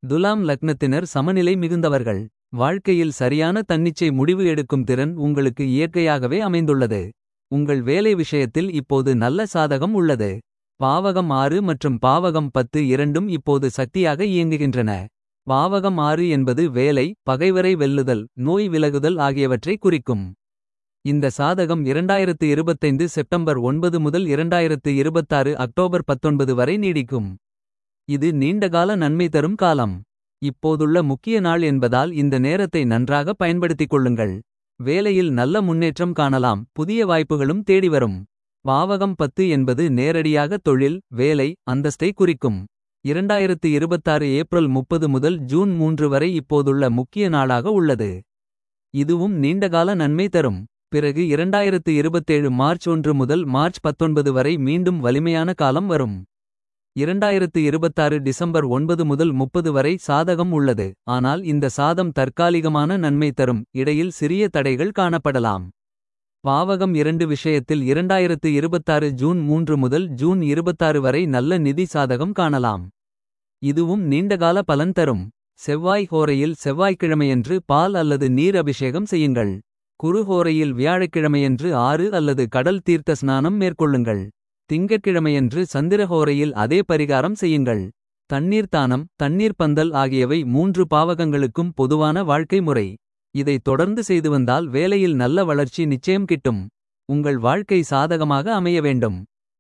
துலாம் லக்னத்தினர் சமநிலை மிகுந்தவர்கள். வாழ்க்கையில் சரியான தன்னிச்சை முடிவு எடுக்கும் திறன் உங்களுக்கு இயற்கையாகவே அமைந்துள்ளது. உங்கள் வேலை விஷயத்தில் இப்போது நல்ல சாதகம் உள்ளது. பாவகம் ஆறு மற்றும் பாவகம் பத்து இரண்டும் இப்போது சக்தியாக இயங்குகின்றன. பாவகம் ஆறு என்பது வேலை பகைவரை வெல்லுதல் நோய் விலகுதல் ஆகியவற்றை குறிக்கும். இந்த சாதகம் 2025 செப்டம்பர் 9 முதல் 2026 அக்டோபர் 19 வரை நீடிக்கும். இது நீண்டகால நன்மை தரும் காலம். இப்போதுள்ள முக்கிய நாள் என்பதால் இந்த நேரத்தை நன்றாக பயன்படுத்திக் கொள்ளுங்கள். வேலையில் நல்ல முன்னேற்றம் காணலாம் புதிய வாய்ப்புகளும் தேடிவரும். பாவகம் பத்து என்பது நேரடியாக தொழில் வேலை அந்தஸ்தை குறிக்கும். 2026 ஏப்ரல் 30 முதல் ஜூன் 3 வரை இப்போதுள்ள முக்கிய நாளாக உள்ளது. இதுவும் நீண்டகால நன்மை தரும். பிறகு 2027 மார்ச் 1 முதல் மார்ச் 19 வரை மீண்டும் வலிமையான காலம் வரும். 2026 டிசம்பர் 9 முதல் 30 வரை சாதகம் உள்ளது. ஆனால் இந்த சாதம் தற்காலிகமான நன்மை தரும் இடையில் சிறிய தடைகள் காணப்படலாம். பாவகம் இரண்டு விஷயத்தில் 2026 ஜூன் 3 முதல் ஜூன் 26 வரை நல்ல நிதி சாதகம் காணலாம். இதுவும் நீண்டகால பலன் தரும். செவ்வாய் ஹோரையில் செவ்வாய்க்கிழமையன்று பால் அல்லது நீர் அபிஷேகம் செய்யுங்கள். குரு ஹோரையில் வியாழக்கிழமையன்று ஆறு அல்லது கடல் தீர்த்த ஸ்நானம் மேற்கொள்ளுங்கள். திங்கட்கிழமையன்று சந்திரஹோரையில் அதே பரிகாரம் செய்யுங்கள். தண்ணீர் தானம் தண்ணீர் பந்தல் ஆகியவை மூன்று பாவகங்களுக்கும் பொதுவான வாழ்க்கை முறை. இதை தொடர்ந்து செய்து வந்தால் வேலையில் நல்ல வளர்ச்சி நிச்சயம் கிட்டும். உங்கள் வாழ்க்கை சாதகமாக அமைய வேண்டும்.